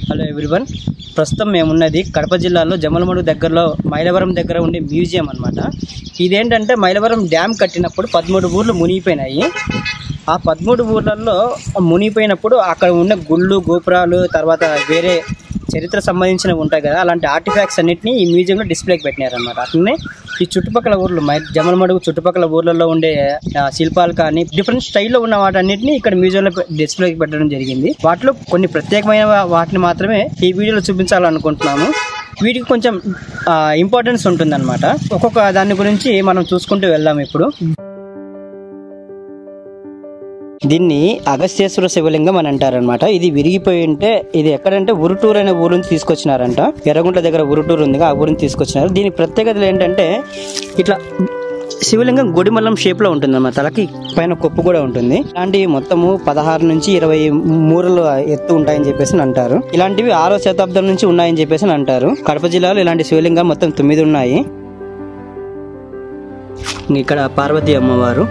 hello everyone ప్రస్తుతం మేమున్నది కడప జిల్లాలో జమలమడుగు దగ్గరలో మైలవరం దగ్గర ఉండే మ్యూజియం అన్నమాట ఇదేంటంటే మైలవరం డ్యామ్ కట్టినప్పుడు పదమూడు ఊర్లు మునిగిపోయినాయి ఆ పదమూడు ఊర్లలో మునిగిపోయినప్పుడు అక్కడ ఉన్న గుళ్ళు గోపురాలు తర్వాత వేరే చరిత్ర సంబంధించినవి ఉంటాయి కదా అలాంటి ఆర్టిఫాక్ట్స్ అన్నిటిని ఈ మ్యూజియంలో డిస్ప్లేకి పెట్టినారనమాట అట్లనే ఈ చుట్టుపక్కల ఊర్లు మై జమలమడుగు చుట్టుపక్కల ఊర్లలో ఉండే ఆ, శిల్పాలు కానీ డిఫరెంట్ స్టైల్లో ఉన్న వాటన్నిటిని ఇక్కడ మ్యూజియంలో పె- డిస్ప్లేకి పెట్టడం జరిగింది వాటిలో కొన్ని ప్రత్యేకమైన వా- వాటిని మాత్రమే ఈ వీడియోలో చూపించాలనుకుంటున్నాము వీటికి కొంచెం ఇంపార్టెన్స్ ఉంటుందన్నమాట ఒక్కొక్క దాని గురించి మనం చూసుకుంటూ వెళ్దాం ఇప్పుడు దీన్ని అగస్త్యేశ్వర శివలింగం అని అంటారనమాట ఇది విరిగిపోయి ఉంటే ఇది ఎక్కడంటే ఉరుటూరు అనే ఊరు నుంచి తీసుకొచ్చినారంట ఎర్రగుంట దగ్గర ఉరుటూరు ఉంది ఆ ఊరిని తీసుకొచ్చినారు దీని ప్రత్యేకతలు ఏంటంటే ఇట్లా శివలింగం గొడిమల్లం షేప్ లో ఉంటుంది అన్నమాట తలకి పైన కొప్పు కూడా ఉంటుంది ఇలాంటివి మొత్తము పదహారు నుంచి ఇరవై మూరలు ఎత్తు ఉంటాయని చెప్పేసి అంటారు ఇలాంటివి ఆరో శతాబ్దం నుంచి ఉన్నాయని చెప్పేసి అంటారు కడప జిల్లాలో ఇలాంటి శివలింగాలు మొత్తం తొమ్మిది ఉన్నాయి ఇక్కడ పార్వతీ అమ్మవారు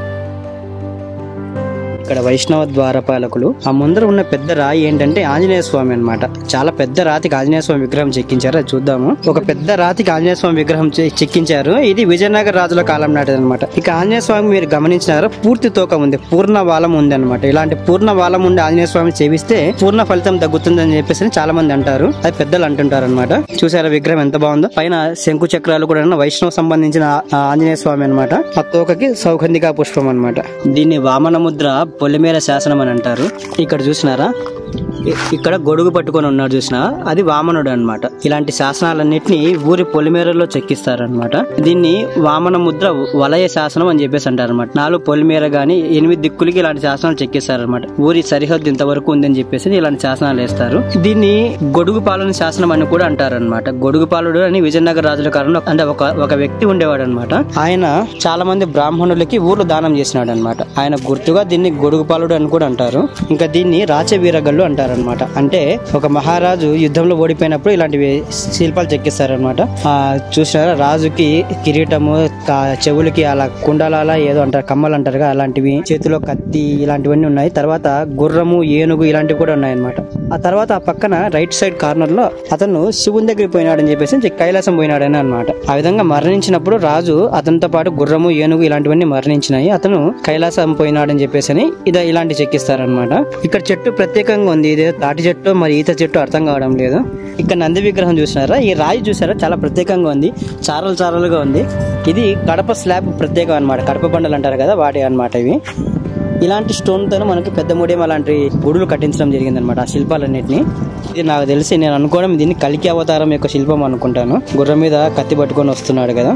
ఇక్కడ వైష్ణవ ద్వారపాలకులు ఆ ముందర ఉన్న పెద్ద రాయి ఏంటంటే ఆంజనేయ స్వామి అన్నమాట చాలా పెద్ద రాతికి ఆంజనేయ స్వామి విగ్రహం చెక్కించారు అది చూద్దాము ఒక పెద్ద రాతికి ఆంజనేయ స్వామి విగ్రహం చె- చెక్కించారు ఇది విజయనగర రాజుల కాలం నాటిది అనమాట ఇక ఆంజనేయ స్వామి మీరు గమనించినారా పూర్తి తోక ఉంది పూర్ణ వాలం ఉంది అనమాట ఇలాంటి పూర్ణ వాలం ఉండి ఆంజనేయ స్వామి చేవిస్తే పూర్ణ ఫలితం తగ్గుతుందని చెప్పేసి చాలా మంది అంటారు అది పెద్దలు అంటుంటారు అనమాట చూసారా విగ్రహం ఎంత బాగుందో పైన శంకు చక్రాలు కూడా ఉన్న వైష్ణవ సంబంధించిన ఆ ఆంజనేయ స్వామి అన్నమాట ఆ తోకకి సౌగంధిక పుష్పం అన్నమాట దీన్ని వామన ముద్ర పొలిమేర శాసనం అని అంటారు ఇక్కడ చూసినారా ఇ- ఇక్కడ గొడుగు పట్టుకొని ఉన్నాడు చూసిన అది వామనుడు అన్నమాట ఇలాంటి శాసనాలన్నిటిని ఊరి పొలిమేరలో చెక్కిస్తారనమాట దీన్ని వామన ముద్ర వలయ శాసనం అని చెప్పేసి అంటారనమాట నాలుగు పొలిమేర గాని ఎనిమిది దిక్కులకి ఇలాంటి శాసనాలు చెక్కిస్తారనమాట ఊరి సరిహద్దు ఇంతవరకు ఉందని చెప్పేసి ఇలాంటి శాసనాలు వేస్తారు దీన్ని గొడుగు పాలన శాసనం అని కూడా అంటారనమాట గొడుగు పాలుడు అని విజయనగర రాజుల కాలంలో అంటే ఒక ఒక వ్యక్తి ఉండేవాడు అనమాట ఆయన చాలా మంది బ్రాహ్మణులకి ఊర్లు దానం చేసినాడు అనమాట ఆయన గుర్తుగా దీన్ని గొడుగు పాలుడు అని కూడా అంటారు ఇంకా దీన్ని రాచవీరగల్లు అంటారనమాట అంటే ఒక మహారాజు యుద్ధంలో ఓడిపోయినప్పుడు ఇలాంటివి శిల్పాలు చెక్కిస్తారనమాట ఆ చూసినారా రాజుకి కిరీటము కా- చెవులకి అలా కుండలాల ఏదో అంటారు కమ్మలు అంటారు కదా అలాంటివి చేతిలో కత్తి ఇలాంటివన్నీ ఉన్నాయి తర్వాత గుర్రము ఏనుగు ఇలాంటివి కూడా ఉన్నాయి అనమాట ఆ తర్వాత ఆ పక్కన రైట్ సైడ్ కార్నర్ లో అతను శివుని దగ్గరికి పోయినాడని చెప్పేసి కైలాసం పోయినాడని అనమాట ఆ విధంగా మరణించినప్పుడు రాజు అతనితో పాటు గుర్రము ఏనుగు ఇలాంటివన్నీ మరణించినాయి అతను కైలాసం పోయినాడని చెప్పేసి ఇది ఇలాంటి చెక్కిస్తారనమాట ఇక్కడ చెట్టు ప్రత్యేకంగా ఉంది ఇదే తాటి చెట్టు మరి ఈత చెట్టు అర్థం కావడం లేదు ఇక్కడ నంది విగ్రహం చూసినారా ఈ రాయి చూసారా చాలా ప్రత్యేకంగా ఉంది చారలు చారలుగా ఉంది ఇది కడప స్లాబ్ ప్రత్యేకం అన్నమాట కడప బండలు అంటారు కదా వాటి అన్నమాట ఇవి ఇలాంటి స్టోన్ తో మనకి పెద్ద ముడియం అలాంటి గుడులు కట్టించడం జరిగింది అనమాట ఆ శిల్పాలన్నింటినీ ఇది నాకు తెలిసి నేను అనుకోవడం దీన్ని కలికి అవతారం యొక్క శిల్పం అనుకుంటాను గుర్రం మీద కత్తి పట్టుకొని వస్తున్నాడు కదా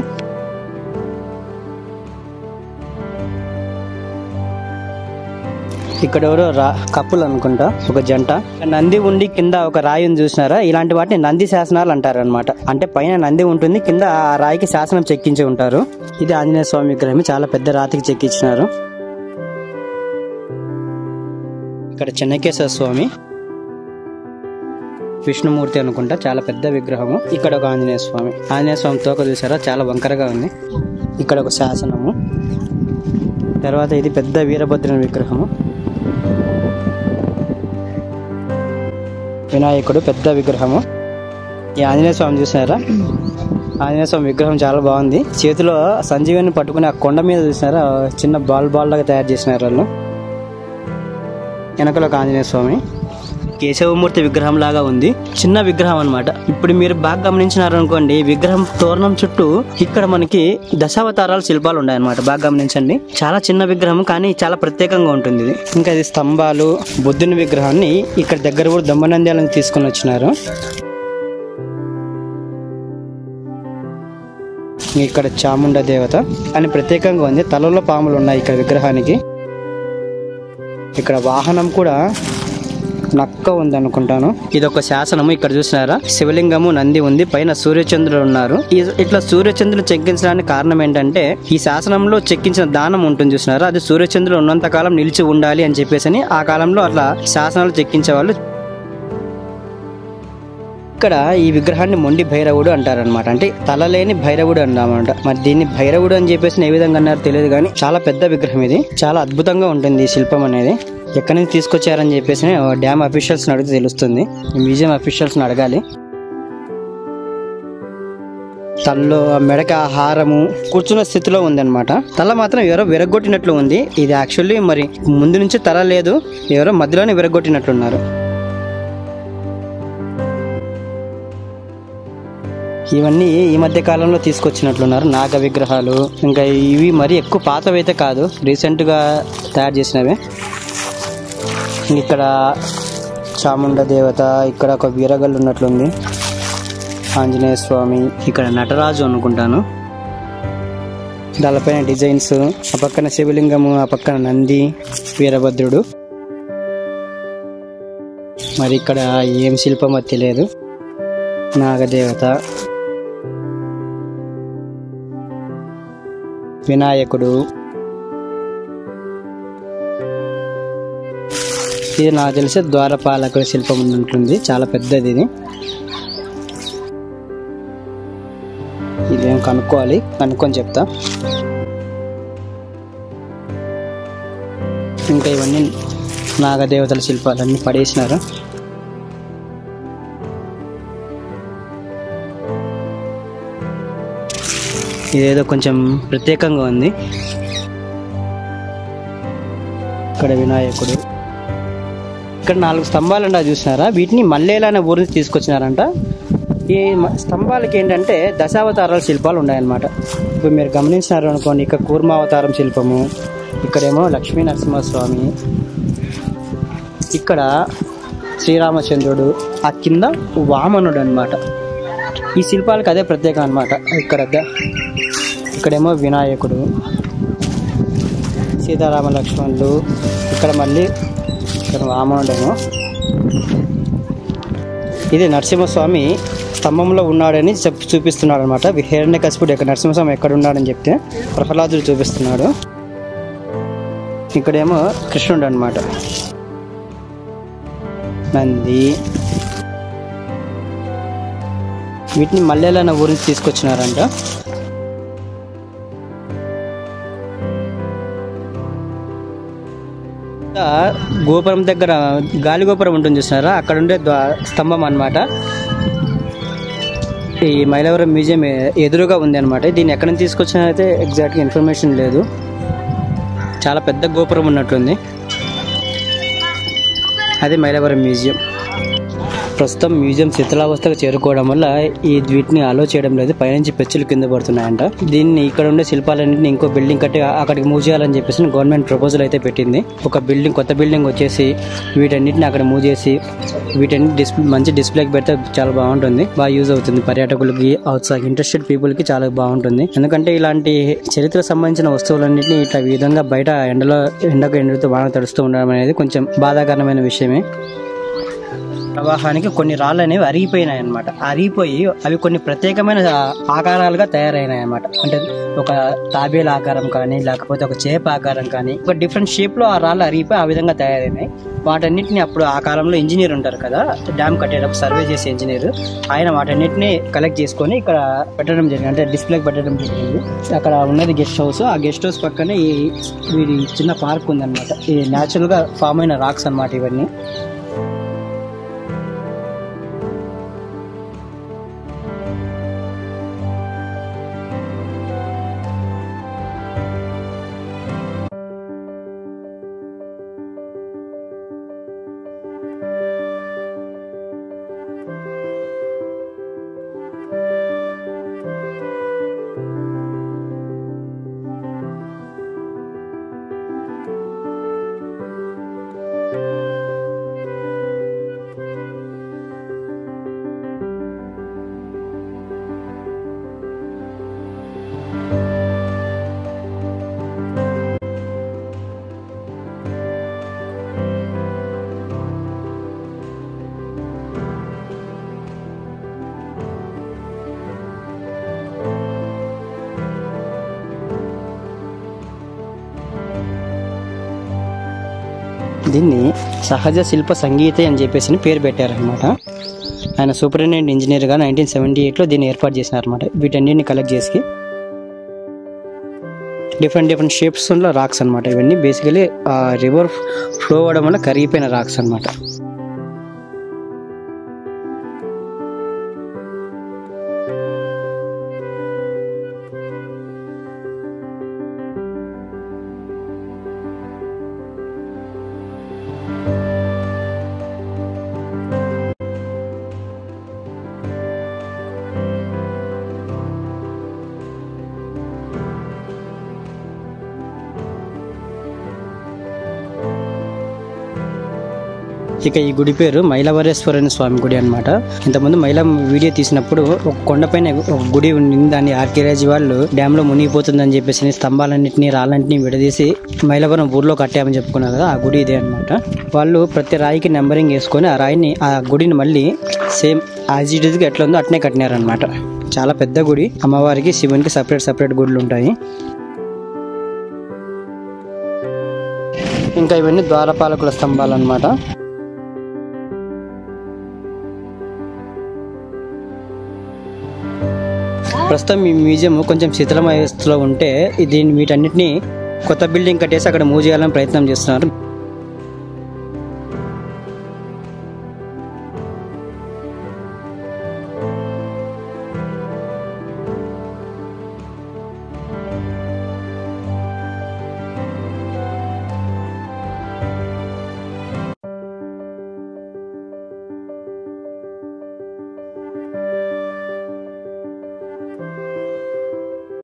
ఇక్కడ ఎవరో రా కప్పులు అనుకుంటా ఒక జంట నంది ఉండి కింద ఒక రాయిని చూసినారా ఇలాంటి వాటిని నంది శాసనాలు అంటారు అనమాట అంటే పైన నంది ఉంటుంది కింద ఆ రాయికి శాసనం చెక్కించి ఉంటారు ఇది ఆంజనేయ స్వామి విగ్రహం చాలా పెద్ద రాతికి చెక్కించినారు ఇక్కడ చెన్నకేశ్వర స్వామి విష్ణుమూర్తి అనుకుంటా చాలా పెద్ద విగ్రహము ఇక్కడ ఒక ఆంజనేయ స్వామి ఆంజనేయ స్వామి తోక చూసారా చాలా వంకరగా ఉంది ఇక్కడ ఒక శాసనము తర్వాత ఇది పెద్ద వీరభద్రుని విగ్రహము వినాయకుడు పెద్ద విగ్రహము ఈ ఆంజనేయ స్వామి చూసారా ఆంజనేయ స్వామి విగ్రహం చాలా బాగుంది చేతిలో సంజీవని పట్టుకుని ఆ కొండ మీద చూసినారా చిన్న బాల్ బాల్ లాగా తయారు చేసినారు వాళ్ళు వెనకలో ఒక ఆంజనేయ స్వామి కేశవమూర్తి విగ్రహం లాగా ఉంది చిన్న విగ్రహం అన్నమాట ఇప్పుడు మీరు బాగా గమనించినారు అనుకోండి విగ్రహం తోరణం చుట్టూ ఇక్కడ మనకి దశావతారాల శిల్పాలు ఉన్నాయన్నమాట బాగా గమనించండి చాలా చిన్న విగ్రహం కానీ చాలా ప్రత్యేకంగా ఉంటుంది ఇది ఇంకా ఇది స్తంభాలు బుద్ధుని విగ్రహాన్ని ఇక్కడ దగ్గర కూడా దమ్మనంద్యాలను తీసుకొని వచ్చినారు ఇక్కడ చాముండ దేవత అని ప్రత్యేకంగా ఉంది తలలో పాములు ఉన్నాయి ఇక్కడ విగ్రహానికి ఇక్కడ వాహనం కూడా నక్క ఉంది అనుకుంటాను ఇది ఒక శాసనము ఇక్కడ చూసినారా శివలింగము నంది ఉంది పైన సూర్యచంద్రుడు ఉన్నారు ఈ- ఇట్లా సూర్యచంద్రుడు చెక్కించడానికి కారణం ఏంటంటే ఈ శాసనంలో చెక్కించిన దానం ఉంటుంది చూసినారా అది సూర్యచంద్రుడు ఉన్నంత కాలం నిలిచి ఉండాలి అని చెప్పేసి ఆ కాలంలో అట్లా శాసనాలు చెక్కించే వాళ్ళు ఇక్కడ ఈ విగ్రహాన్ని మొండి భైరవుడు అంటారనమాట అంటే తల లేని భైరవుడు అన్నమాట మరి దీన్ని భైరవుడు అని చెప్పేసి ఏ విధంగా అన్నారో తెలియదు కానీ చాలా పెద్ద విగ్రహం ఇది చాలా అద్భుతంగా ఉంటుంది ఈ శిల్పం అనేది ఎక్కడి నుంచి తీసుకొచ్చారని చెప్పేసి డ్యామ్ అఫీషియల్స్ని అడిగితే తెలుస్తుంది ఈ మ్యూజియం అఫీషియల్స్ని అడగాలి తలలో ఆ మెడక ఆ హారము కూర్చున్న స్థితిలో ఉందన్నమాట తల మాత్రం ఎవరో విరగొట్టినట్లు ఉంది ఇది యాక్చువల్లీ మరి ముందు నుంచి తల లేదు ఎవరో మధ్యలోనే విరగొట్టినట్లున్నారు ఇవన్నీ ఈ మధ్య కాలంలో తీసుకొచ్చినట్లున్నారు నాగ విగ్రహాలు ఇంకా ఇవి మరి ఎక్కువ పాతవైతే కాదు రీసెంట్గా తయారు చేసినవే ఇక్కడ చాముండ దేవత ఇక్కడ ఒక వీరగల్లు ఉన్నట్లుంది ఆంజనేయ స్వామి ఇక్కడ నటరాజు అనుకుంటాను దానిపైన డిజైన్స్ ఆ పక్కన శివలింగము ఆ పక్కన నంది వీరభద్రుడు మరి ఇక్కడ ఏం శిల్పమో తెలియదు నాగదేవత వినాయకుడు ఇది నాకు తెలిసి ద్వారపాలకుల శిల్పం ఉంటుంది చాలా పెద్దది ఇది ఇదేం కనుక్కోవాలి కనుక్కొని చెప్తా ఇంకా ఇవన్నీ నాగదేవతల శిల్పాలన్నీ పడేసినారు ఇదేదో కొంచెం ప్రత్యేకంగా ఉంది ఇక్కడ వినాయకుడు ఇక్కడ నాలుగు స్తంభాలు ఉండ చూసినారా వీటిని మల్లేలా అనే ఊరిని తీసుకొచ్చినారంట ఈ మ- స్తంభాలకి ఏంటంటే దశావతారాల శిల్పాలు ఉన్నాయన్నమాట ఇప్పుడు మీరు గమనించినారు అనుకోండి ఇక్కడ కూర్మావతారం శిల్పము ఇక్కడేమో లక్ష్మీ నరసింహస్వామి ఇక్కడ శ్రీరామచంద్రుడు ఆ కింద వామనుడు అన్నమాట ఈ శిల్పాలకు అదే ప్రత్యేకం అన్నమాట ఇక్కడ ద- ఇక్కడేమో వినాయకుడు సీతారామ లక్ష్మణులు ఇక్కడ మళ్ళీ ఇక్కడ వామనుడేమో ఇది నరసింహస్వామి స్తంభంలో ఉన్నాడని చెప్ చూపిస్తున్నాడు అనమాట హిరణ్య కసిపుడు ఇక్కడ నరసింహస్వామి ఎక్కడ ఉన్నాడని చెప్తే ప్రహ్లాదుడు చూపిస్తున్నాడు ఇక్కడేమో కృష్ణుడు అనమాట నంది వీటిని మల్లెల అన్న ఊరికి తీసుకొచ్చినారంట ఇంకా గోపురం దగ్గర గాలి గోపురం ఉంటుంది చూసినారా అక్కడ ఉండే ద్వా- స్తంభం అన్నమాట ఈ మైలవరం మ్యూజియం ఎ- ఎదురుగా ఉంది అనమాట దీన్ని ఎక్కడ నుంచి తీసుకొచ్చినారైతే ఎగ్జాక్ట్గా ఇన్ఫర్మేషన్ లేదు చాలా పెద్ద గోపురం ఉన్నట్టుంది అది మైలవరం మ్యూజియం ప్రస్తుతం మ్యూజియం శిథిలావస్థకు చేరుకోవడం వల్ల ఈ వీటిని అలో చేయడం లేదు పైనుంచి పెచ్చులు కింద పడుతున్నాయంట దీన్ని ఇక్కడ ఉండే శిల్పాలన్నింటినీ ఇంకో బిల్డింగ్ కట్టి ఆ- అక్కడికి మూవ్ చేయాలని చెప్పేసి గవర్నమెంట్ ప్రపోజల్ అయితే పెట్టింది ఒక బిల్డింగ్ కొత్త బిల్డింగ్ వచ్చేసి వీటన్నిటిని అక్కడ మూవ్ చేసి వీటన్ని డిస్ప్లే మంచి డిస్ప్లేకి పెడితే చాలా బాగుంటుంది బాగా యూజ్ అవుతుంది పర్యాటకులకి అవుట్సైడ్ ఇంట్రెస్టెడ్ పీపుల్ కి చాలా బాగుంటుంది ఎందుకంటే ఇలాంటి చరిత్ర సంబంధించిన వస్తువులన్నింటినీ ఇట్లా ఈ విధంగా బయట ఎండలో ఎండకు ఎండుతూ వాన తడుస్తూ ఉండడం అనేది కొంచెం బాధాకరమైన విషయమే ప్రవాహానికి కొన్ని రాళ్ళు అనేవి అరిగిపోయినాయి అనమాట అరిగిపోయి అవి కొన్ని ప్రత్యేకమైన ఆ- ఆకారాలుగా తయారైనాయి అనమాట అంటే ఒక తాబేల ఆకారం కానీ లేకపోతే ఒక చేప ఆకారం కానీ ఒక డిఫరెంట్ షేప్ లో ఆ రాళ్ళు అరిగిపోయి ఆ విధంగా తయారైనాయి వాటన్నిటిని అప్పుడు ఆ కాలంలో ఇంజనీర్ ఉంటారు కదా డ్యామ్ కట్టేటప్పుడు సర్వే చేసే ఇంజనీర్ ఆయన వాటన్నిటిని కలెక్ట్ చేసుకొని ఇక్కడ పెట్టడం జరిగింది అంటే డిస్ప్లేకి పెట్టడం జరిగింది అక్కడ ఉన్నది గెస్ట్ హౌస్ ఆ గెస్ట్ హౌస్ పక్కనే ఈ వీడి చిన్న పార్క్ ఉందన్నమాట ఈ న్యాచురల్ గా ఫామ్ అయిన రాక్స్ అన్నమాట ఇవన్నీ దీన్ని సహజ శిల్ప సంగీత అని చెప్పేసి పేరు పెట్టారనమాట ఆయన సూపరింటెండెంట్ ఇంజనీర్గా నైన్టీన్ సెవెంటీ ఎయిట్లో దీన్ని ఏర్పాటు చేసినారనమాట వీటన్నిటిని కలెక్ట్ చేసి డిఫరెంట్ డిఫరెంట్ షేప్స్ లో రాక్స్ అన్నమాట ఇవన్నీ బేసికలీ రివర్ ఫ్లో అవ్వడం వల్ల కరిగిపోయిన రాక్స్ అన్నమాట ఇక ఈ గుడి పేరు మైలవరేశ్వరుని స్వామి గుడి అన్నమాట ఇంతకుముందు మైలం వీడియో తీసినప్పుడు ఒక కొండపైన ఒక గుడి ఉంది దాన్ని ఆర్కియాలజీ వాళ్ళు డ్యామ్ లో మునిగిపోతుందని చెప్పేసి స్తంభాలన్నింటినీ రాళ్ళన్నింటినీ విడదీసి మైలవరం ఊర్లో కట్టామని చెప్పుకున్నారు కదా ఆ గుడి ఇదే అన్నమాట వాళ్ళు ప్రతి రాయికి నెంబరింగ్ వేసుకొని ఆ రాయిని ఆ గుడిని మళ్ళీ సేమ్ యాజ్ ఇట్ ఇస్ గా ఎట్లా ఉందో అట్నే కట్టినారనమాట చాలా పెద్ద గుడి అమ్మవారికి శివునికి సపరేట్ సపరేట్ గుడులు ఉంటాయి ఇంకా ఇవన్నీ ద్వారపాలకుల స్తంభాలు అన్నమాట ప్రస్తుతం ఈ మ్యూజియం కొంచెం శిథిలమయస్థలో ఉంటే దీన్ని వీటన్నిటిని కొత్త బిల్డింగ్ కట్టేసి అక్కడ మూవ్ చేయాలని ప్రయత్నం చేస్తున్నారు